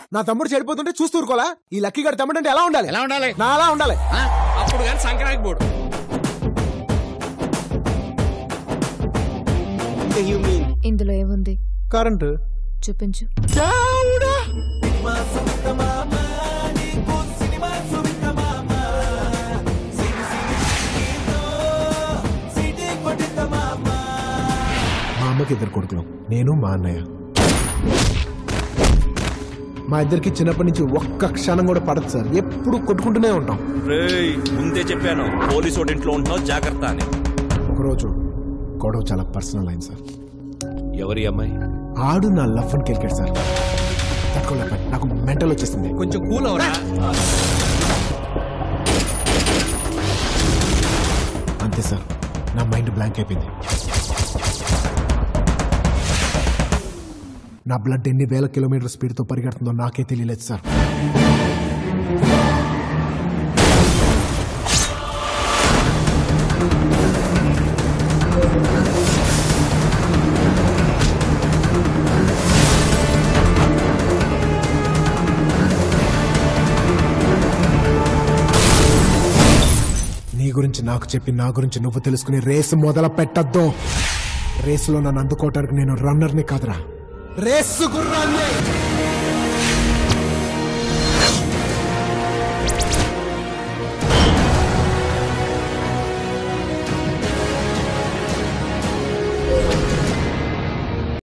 నా తమ్ముడు చెడిపోతుంటే చూస్తూ ఊరుకోలా ఈ లక్కీ గడి తమ్ముడు అంటే ఎలా ఉండాలి ఎలా ఉండాలి నా అలా ఉండాలి ఆ, అప్పుడు కానీ సంక్రాంతి పోడు ఇందులో ఏముంది కరెంట్ చూపించు మా అమ్మకి ఇద్దరు కొడుకులు నేను మా అన్నయ్య మా ఇద్దరికి చిన్నప్పటి నుంచి ఒక్క క్షణం కూడా పడదు సార్ ఎప్పుడు కొట్టుకుంటూనే ఉంటాం రేయ్ ముందే చెప్పాను పోలీసు వాడి ఇంట్లో ఉంటున్నావు జాగ్రత్త అని ఒకరోజు గొడవ చాలా పర్సనల్ అయింది సార్ ఎవరి అమ్మాయి ఆడు నా లవ్ అని కెలికాడు సార్ తట్టుకోలేక నాకు మెంటల్ వచ్చేసింది కొంచెం కూల్ అవరా అంతే సార్ నా మైండ్ బ్లాంక్ అయిపోయింది నా బ్లడ్ ఎన్ని వేల కిలోమీటర్ స్పీడ్తో పరిగెడుతుందో నాకే తెలియలేదు సార్ నీ గురించి నాకు చెప్పి నా గురించి నువ్వు తెలుసుకుని రేసు మొదలు పెట్టద్దు రేసులో నన్ను అందుకోవటానికి నేను రన్నర్ని కాదురా రేసు గుర్రాన్ని